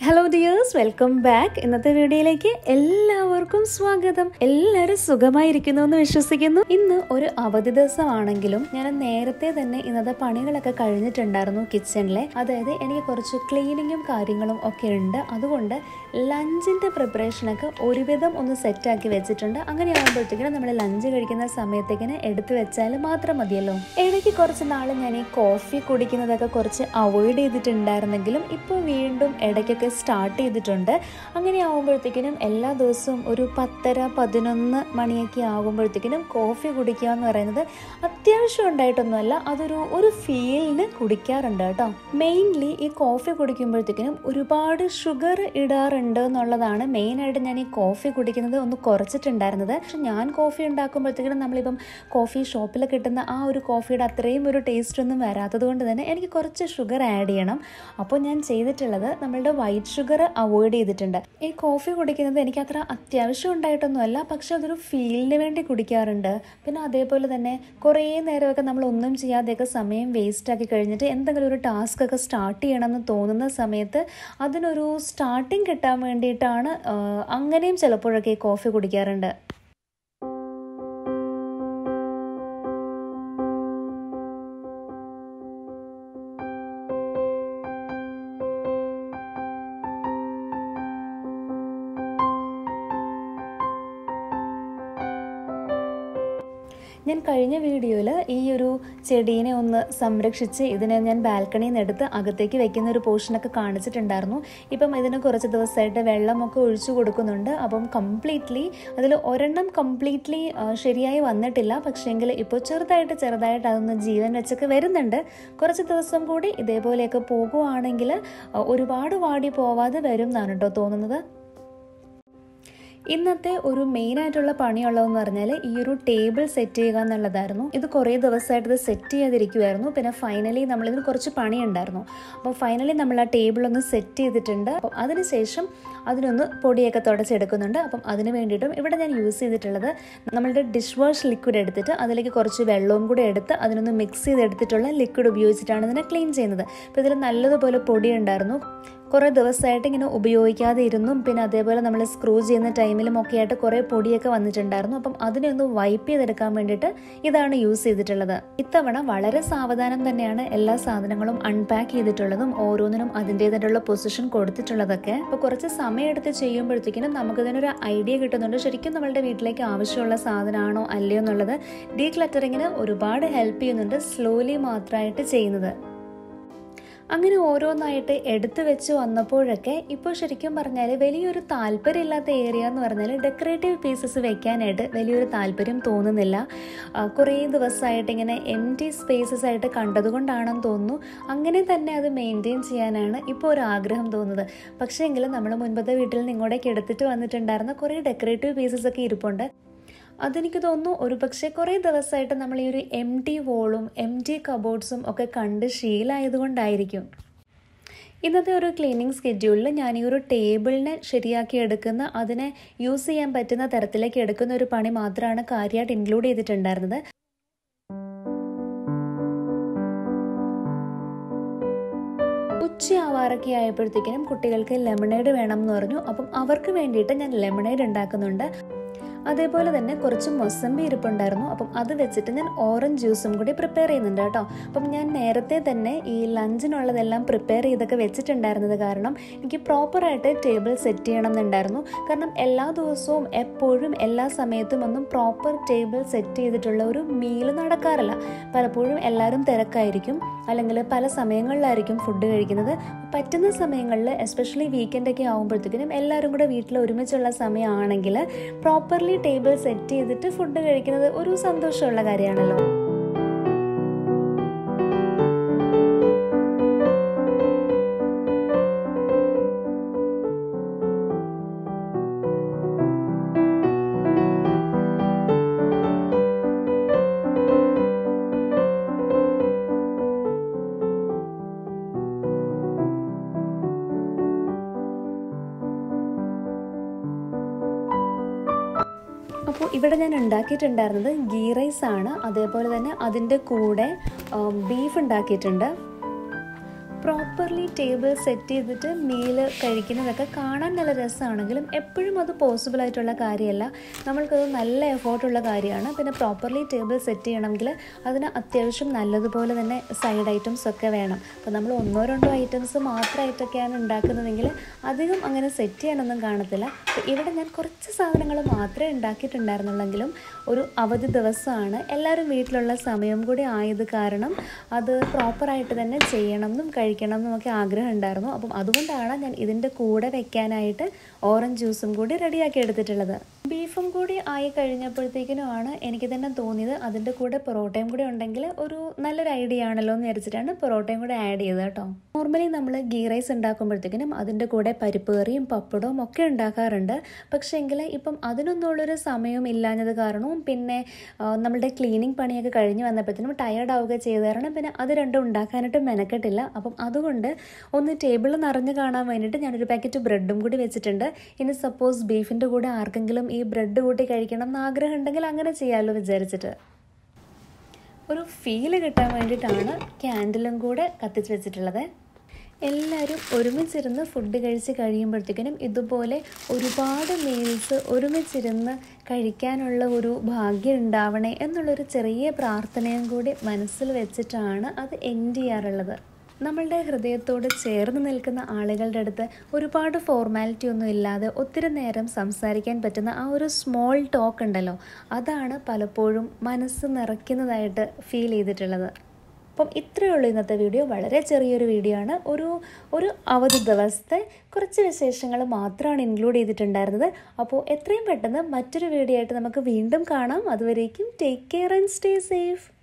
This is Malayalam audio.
ഹലോ ഡിയേഴ്സ് വെൽക്കം ബാക്ക് ഇന്നത്തെ വീഡിയോയിലേക്ക് എല്ലാവർക്കും സ്വാഗതം എല്ലാവരും സുഖമായിരിക്കുന്നു എന്ന് വിശ്വസിക്കുന്നു ഇന്ന് ഒരു അവധി ദിവസമാണെങ്കിലും ഞാൻ നേരത്തെ തന്നെ ഇന്നത്തെ പണികളൊക്കെ കഴിഞ്ഞിട്ടുണ്ടായിരുന്നു കിച്ചണിലെ അതായത് എനിക്ക് കുറച്ച് ക്ലീനിങ്ങും കാര്യങ്ങളും ഒക്കെ ഉണ്ട് അതുകൊണ്ട് ലഞ്ചിന്റെ പ്രിപ്പറേഷനൊക്കെ ഒരുവിധം ഒന്ന് സെറ്റാക്കി വെച്ചിട്ടുണ്ട് അങ്ങനെ ആകുമ്പോഴത്തേക്കിനും നമ്മൾ ലഞ്ച് കഴിക്കുന്ന സമയത്തേക്കിന് എടുത്തു വെച്ചാൽ മാത്രം മതിയല്ലോ ഇടയ്ക്ക് കുറച്ച് നാൾ ഞാൻ ഈ കോഫി കുടിക്കുന്നതൊക്കെ കുറച്ച് അവോയ്ഡ് ചെയ്തിട്ടുണ്ടായിരുന്നെങ്കിലും ഇപ്പോൾ വീണ്ടും ഇടയ്ക്കൊക്കെ സ്റ്റാർട്ട് ചെയ്തിട്ടുണ്ട് അങ്ങനെ ആകുമ്പോഴത്തേക്കിനും എല്ലാ ദിവസവും ഒരു പത്തര പതിനൊന്ന് മണിയൊക്കെ ആകുമ്പോഴത്തേക്കിനും കോഫി കുടിക്കുക എന്ന് പറയുന്നത് അത്യാവശ്യം ഉണ്ടായിട്ടൊന്നുമല്ല അതൊരു ഒരു ഫീലിന് കുടിക്കാറുണ്ട് കേട്ടോ മെയിൻലി ഈ കോഫി കുടിക്കുമ്പോഴത്തേക്കിനും ഒരുപാട് ഷുഗർ ഇടാറുണ്ട് എന്നുള്ളതാണ് മെയിനായിട്ട് ഞാൻ ഈ കോഫി കുടിക്കുന്നത് ഒന്ന് കുറച്ചിട്ടുണ്ടായിരുന്നത് പക്ഷെ ഞാൻ കോഫി ഉണ്ടാക്കുമ്പോഴത്തേക്കിനും നമ്മളിപ്പം കോഫി ഷോപ്പിൽ കിട്ടുന്ന ആ ഒരു കോഫിയുടെ അത്രയും ഒരു ടേസ്റ്റ് ഒന്നും വരാത്തത് കൊണ്ട് തന്നെ എനിക്ക് കുറച്ച് ഷുഗർ ആഡ് ചെയ്യണം അപ്പോൾ ഞാൻ ചെയ്തിട്ടുള്ളത് നമ്മളുടെ വൈറ്റ് ഷുഗർ അവോയ്ഡ് ചെയ്തിട്ടുണ്ട് ഈ കോഫി കുടിക്കുന്നത് എനിക്ക് അത്ര അത്യാവശ്യം ഉണ്ടായിട്ടൊന്നുമല്ല പക്ഷെ അതൊരു ഫീലിന് വേണ്ടി കുടിക്കാറുണ്ട് പിന്നെ അതേപോലെ തന്നെ കുറേ നേരമൊക്കെ നമ്മൾ ഒന്നും ചെയ്യാതെയൊക്കെ സമയം വേസ്റ്റ് ആക്കി കഴിഞ്ഞിട്ട് എന്തെങ്കിലും ഒരു ടാസ്ക് ഒക്കെ സ്റ്റാർട്ട് ചെയ്യണമെന്ന് തോന്നുന്ന സമയത്ത് അതിനൊരു സ്റ്റാർട്ടിങ് കിട്ടാൻ വേണ്ടിയിട്ടാണ് ആ, അങ്ങനെയും ചിലപ്പോഴൊക്കെ ഈ കോഫി കുടിക്കാറുണ്ട് ഞാൻ കഴിഞ്ഞ വീഡിയോയിൽ ഈ ഒരു ചെടീനെ ഒന്ന് സംരക്ഷിച്ച് ഇതിനെ ഞാൻ ബാൽക്കണിയിൽ നിന്ന് എടുത്ത് അകത്തേക്ക് വെക്കുന്ന ഒരു പോർഷനൊക്കെ കാണിച്ചിട്ടുണ്ടായിരുന്നു ഇപ്പം ഇതിന് കുറച്ച് ദിവസമായിട്ട് വെള്ളമൊക്കെ ഒഴിച്ചു കൊടുക്കുന്നുണ്ട് അപ്പം കംപ്ലീറ്റ്ലി അതിൽ ഒരെണ്ണം കംപ്ലീറ്റ്ലി ശരിയായി വന്നിട്ടില്ല പക്ഷേങ്കിൽ ഇപ്പോൾ ചെറുതായിട്ട് ചെറുതായിട്ട് അതൊന്ന് ജീവൻ വെച്ചൊക്കെ വരുന്നുണ്ട് കുറച്ച് ദിവസം കൂടി ഇതേപോലെയൊക്കെ പോകുവാണെങ്കിൽ ആ, ഒരുപാട് വാടി പോവാതെ വരും എന്നാണ് കേട്ടോ തോന്നുന്നത് ഇന്നത്തെ ഒരു മെയിൻ ആയിട്ടുള്ള പണിയുള്ളതെന്ന് പറഞ്ഞാൽ ഈ ഒരു ടേബിൾ സെറ്റ് ചെയ്യുക എന്നുള്ളതായിരുന്നു ഇത് കുറേ ദിവസമായിട്ട് ഇത് സെറ്റ് ചെയ്യാതിരിക്കുമായിരുന്നു പിന്നെ ഫൈനലി നമ്മളിതിന് കുറച്ച് പണിയുണ്ടായിരുന്നു അപ്പോൾ ഫൈനലി നമ്മൾ ആ ടേബിൾ ഒന്ന് സെറ്റ് ചെയ്തിട്ടുണ്ട് അപ്പം അതിനുശേഷം അതിനൊന്ന് പൊടിയൊക്കെ തുടച്ചെടുക്കുന്നുണ്ട് അപ്പം അതിന് വേണ്ടിയിട്ടും ഇവിടെ ഞാൻ യൂസ് ചെയ്തിട്ടുള്ളത് നമ്മളുടെ ഡിഷ് വാഷ് ലിക്വിഡ് എടുത്തിട്ട് അതിലേക്ക് കുറച്ച് വെള്ളവും കൂടി എടുത്ത് അതിനൊന്ന് മിക്സ് ചെയ്തെടുത്തിട്ടുള്ള ലിക്വിഡ് ഉപയോഗിച്ചിട്ടാണ് ഇതിനെ ക്ലീൻ ചെയ്യുന്നത് അപ്പോൾ ഇതിൽ നല്ലതുപോലെ പൊടി ഉണ്ടായിരുന്നു കുറേ ദിവസമായിട്ട് ഇങ്ങനെ ഉപയോഗിക്കാതെ ഇരുന്നും പിന്നെ അതേപോലെ നമ്മൾ സ്ക്രൂ ചെയ്യുന്ന ടൈമിലും ഒക്കെ ആയിട്ട് കുറേ പൊടിയൊക്കെ വന്നിട്ടുണ്ടായിരുന്നു അപ്പം അതിനെ ഒന്ന് വൈപ്പ് ചെയ്തെടുക്കാൻ വേണ്ടിയിട്ട് ഇതാണ് യൂസ് ചെയ്തിട്ടുള്ളത് ഇത്തവണ വളരെ സാവധാനം തന്നെയാണ് എല്ലാ സാധനങ്ങളും അൺപാക്ക് ചെയ്തിട്ടുള്ളതും ഓരോന്നിനും അതിൻ്റെതായിട്ടുള്ള പൊസിഷൻ കൊടുത്തിട്ടുള്ളതൊക്കെ അപ്പോൾ കുറച്ച് സമയമെടുത്ത് ചെയ്യുമ്പോഴത്തേക്കിനും നമുക്കിതിനൊരു ഐഡിയ കിട്ടുന്നുണ്ട് ശരിക്കും നമ്മളുടെ വീട്ടിലേക്ക് ആവശ്യമുള്ള സാധനമാണോ അല്ലയോ എന്നുള്ളത് ഡീ ക്ലറ്ററിങ്ങിന് ഒരുപാട് ഹെൽപ്പ് ചെയ്യുന്നുണ്ട് സ്ലോലി മാത്രമായിട്ട് ചെയ്യുന്നത് അങ്ങനെ ഓരോന്നായിട്ട് എടുത്തു വെച്ച് വന്നപ്പോഴൊക്കെ ഇപ്പോൾ ശരിക്കും പറഞ്ഞാൽ വലിയൊരു താല്പര്യമില്ലാത്ത ഏരിയ എന്ന് പറഞ്ഞാൽ ഡെക്കറേറ്റീവ് പീസസ് വെക്കാനായിട്ട് വലിയൊരു താല്പര്യം തോന്നുന്നില്ല ആ, കുറേ ദിവസമായിട്ട് ഇങ്ങനെ എം ടി സ്പേസസ് ആയിട്ട് കണ്ടതുകൊണ്ടാണെന്ന് തോന്നുന്നു അങ്ങനെ തന്നെ അത് മെയിൻറ്റെയിൻ ചെയ്യാനാണ് ഇപ്പോൾ ഒരു ആഗ്രഹം തോന്നുന്നത് പക്ഷേ എങ്കിലും നമ്മൾ മുൻപത്തെ വീട്ടിൽ നിന്ന് ഇങ്ങോട്ടേക്ക് എടുത്തിട്ട് വന്നിട്ടുണ്ടായിരുന്ന കുറേ ഡെക്കറേറ്റീവ് പീസസ് ഒക്കെ ഇരിപ്പുണ്ട് അതെനിക്ക് തോന്നുന്നു ഒരു പക്ഷേ കുറേ ദിവസമായിട്ട് നമ്മൾ ഈ ഒരു എം ടി വോളും എം ടി കബോർഡ്സും ഒക്കെ കണ്ട് ശീലമായതുകൊണ്ടായിരിക്കും ഇന്നത്തെ ഒരു ക്ലീനിങ് സ്കെഡ്യൂളിൽ ഞാൻ ഈ ഒരു ടേബിളിനെ ശരിയാക്കി എടുക്കുന്ന അതിനെ യൂസ് ചെയ്യാൻ പറ്റുന്ന തരത്തിലേക്ക് എടുക്കുന്ന ഒരു പണി മാത്രമാണ് കാര്യമായിട്ട് ഇൻക്ലൂഡ് ചെയ്തിട്ടുണ്ടായിരുന്നത് ഉച്ചയാവാറൊക്കെ ആയപ്പോഴത്തേക്കിനും കുട്ടികൾക്ക് ലെമണേഡ് വേണം എന്ന് പറഞ്ഞു അപ്പം അവർക്ക് വേണ്ടിയിട്ട് ഞാൻ ലെമണേഡ് ഉണ്ടാക്കുന്നുണ്ട് അതേപോലെ തന്നെ കുറച്ച് മൊസമ്പി ഇരിപ്പുണ്ടായിരുന്നു അപ്പം അത് വെച്ചിട്ട് ഞാൻ ഓറഞ്ച് ജ്യൂസും കൂടി പ്രിപ്പയർ ചെയ്യുന്നുണ്ട് കേട്ടോ അപ്പം ഞാൻ നേരത്തെ തന്നെ ഈ ലഞ്ചിനുള്ളതെല്ലാം പ്രിപ്പയർ ചെയ്തൊക്കെ വെച്ചിട്ടുണ്ടായിരുന്നത് കാരണം എനിക്ക് പ്രോപ്പറായിട്ട് ടേബിൾ സെറ്റ് ചെയ്യണം എന്നുണ്ടായിരുന്നു കാരണം എല്ലാ ദിവസവും എപ്പോഴും എല്ലാ സമയത്തും ഒന്നും പ്രോപ്പർ ടേബിൾ സെറ്റ് ചെയ്തിട്ടുള്ള ഒരു മീൽ നടക്കാറില്ല പലപ്പോഴും എല്ലാവരും തിരക്കായിരിക്കും അല്ലെങ്കിൽ പല സമയങ്ങളിലായിരിക്കും ഫുഡ് കഴിക്കുന്നത് പറ്റുന്ന സമയങ്ങളിൽ എസ്പെഷ്യലി വീക്കെൻഡൊക്കെ ആകുമ്പോഴത്തേക്കിനും എല്ലാവരും കൂടെ വീട്ടിൽ ഒരുമിച്ചുള്ള സമയമാണെങ്കിൽ പ്രോപ്പർലി ടേബിൾ സെറ്റ് ചെയ്തിട്ട് ഫുഡ് കഴിക്കുന്നത് ഒരു സന്തോഷമുള്ള കാര്യമാണല്ലോ അപ്പോൾ ഇവിടെ ഞാൻ ഉണ്ടാക്കിയിട്ടുണ്ടായിരുന്നത് ഗീ റൈസ് ആണ് അതേപോലെ തന്നെ അതിൻ്റെ കൂടെ ബീഫ് ഉണ്ടാക്കിയിട്ടുണ്ട് പ്രോപ്പർലി ടേബിൾ സെറ്റ് ചെയ്തിട്ട് മീല് കഴിക്കുന്നതൊക്കെ കാണാൻ നല്ല രസമാണെങ്കിലും എപ്പോഴും അത് പോസിബിൾ ആയിട്ടുള്ള കാര്യമല്ല നമ്മൾക്കത് നല്ല എഫോർട്ടുള്ള കാര്യമാണ് പിന്നെ പ്രോപ്പർലി ടേബിൾ സെറ്റ് ചെയ്യണമെങ്കിൽ അതിന് അത്യാവശ്യം നല്ലതുപോലെ തന്നെ സൈഡ് ഐറ്റംസ് ഒക്കെ വേണം അപ്പോൾ നമ്മൾ ഒന്നോ രണ്ടോ ഐറ്റംസ് മാത്രമായിട്ടൊക്കെയാണ് ഉണ്ടാക്കുന്നതെങ്കിൽ അധികം അങ്ങനെ സെറ്റ് ചെയ്യാനൊന്നും കാണത്തില്ല അപ്പോൾ ഇവിടെ ഞാൻ കുറച്ച് സാധനങ്ങൾ മാത്രമേ ഉണ്ടാക്കിയിട്ടുണ്ടായിരുന്നുള്ളെങ്കിലും ഒരു അവധി ദിവസമാണ് എല്ലാവരും വീട്ടിലുള്ള സമയം കൂടി ആയത് കാരണം അത് പ്രോപ്പറായിട്ട് തന്നെ ചെയ്യണം എന്നും കഴിക്കണം എന്നും ഒക്കെ ആഗ്രഹം ഉണ്ടായിരുന്നു അപ്പം അതുകൊണ്ടാണ് ഞാൻ ഇതിൻ്റെ കൂടെ വെക്കാനായിട്ട് ഓറഞ്ച് ജ്യൂസും കൂടി റെഡിയാക്കി എടുത്തിട്ടുള്ളത് ബീഫും കൂടി ആയി കഴിഞ്ഞപ്പോഴത്തേക്കിനുമാണ് എനിക്ക് തന്നെ തോന്നിയത് അതിൻ്റെ കൂടെ പൊറോട്ടയും കൂടി ഉണ്ടെങ്കിൽ ഒരു നല്ലൊരു ഐഡിയ ആണല്ലോ എന്ന് വിചാരിച്ചിട്ടാണ് പൊറോട്ടയും കൂടെ ആഡ് ചെയ്തത് കേട്ടോ നോർമലി നമ്മൾ ഗീ റൈസ് ഉണ്ടാക്കുമ്പോഴത്തേക്കിനും അതിൻ്റെ കൂടെ പരിപ്പ് കറിയും പപ്പടവും ഒക്കെ ഉണ്ടാക്കാറുണ്ട് പക്ഷേ എങ്കിൽ ഇപ്പം അതിനൊന്നുമുള്ളൊരു സമയം ഇല്ലാഞ്ഞത് കാരണവും പിന്നെ നമ്മളുടെ ക്ലീനിങ് പണിയൊക്കെ കഴിഞ്ഞ് വന്നപ്പോഴത്തേനും ടയേർഡ് ആവുക ചെയ്ത കാരണം പിന്നെ അത് രണ്ടും ഉണ്ടാക്കാനായിട്ട് മെനക്കെട്ടില്ല അപ്പം അതുകൊണ്ട് ഒന്ന് ടേബിൾ നിറഞ്ഞു കാണാൻ വേണ്ടിയിട്ട് ഞാനൊരു പാക്കറ്റ് ബ്രെഡും കൂടി വെച്ചിട്ടുണ്ട് ഇനി സപ്പോസ് ബീഫിൻ്റെ കൂടെ ആർക്കെങ്കിലും ഈ ബ്രെഡ് കൂട്ടി കഴിക്കണം എന്ന് ആഗ്രഹം ഉണ്ടെങ്കിൽ അങ്ങനെ ചെയ്യാമല്ലോ വിചാരിച്ചിട്ട് ഒരു ഫീല് കിട്ടാൻ വേണ്ടിയിട്ടാണ് ക്യാൻഡിലും കൂടെ കത്തിച്ച് വെച്ചിട്ടുള്ളത് എല്ലാവരും ഒരുമിച്ചിരുന്ന് ഫുഡ് കഴിച്ച് കഴിയുമ്പോഴത്തേക്കിനും ഇതുപോലെ ഒരുപാട് മീൽസ് ഒരുമിച്ചിരുന്ന് കഴിക്കാനുള്ള ഒരു ഭാഗ്യം ഉണ്ടാവണേ എന്നുള്ളൊരു ചെറിയ പ്രാർത്ഥനയും കൂടി മനസ്സിൽ വെച്ചിട്ടാണ് അത് എൻഡ് ചെയ്യാറുള്ളത് നമ്മളുടെ ഹൃദയത്തോട് ചേർന്ന് നിൽക്കുന്ന ആളുകളുടെ അടുത്ത് ഒരുപാട് ഫോർമാലിറ്റി ഒന്നും ഇല്ലാതെ ഒത്തിരി നേരം സംസാരിക്കാൻ പറ്റുന്ന ആ ഒരു സ്മോൾ ടോക്ക് ഉണ്ടല്ലോ അതാണ് പലപ്പോഴും മനസ്സ് നിറയ്ക്കുന്നതായിട്ട് ഫീൽ ചെയ്തിട്ടുള്ളത് അപ്പം ഇത്രയേ ഉള്ളൂ ഇന്നത്തെ വീഡിയോ വളരെ ചെറിയൊരു വീഡിയോ ആണ് ഒരു ഒരു അവധി ദിവസത്തെ കുറച്ച് വിശേഷങ്ങൾ മാത്രമാണ് ഇൻക്ലൂഡ് ചെയ്തിട്ടുണ്ടായിരുന്നത് അപ്പോൾ എത്രയും പെട്ടെന്ന് മറ്റൊരു വീഡിയോ ആയിട്ട് നമുക്ക് വീണ്ടും കാണാം അതുവരേക്കും take care and stay safe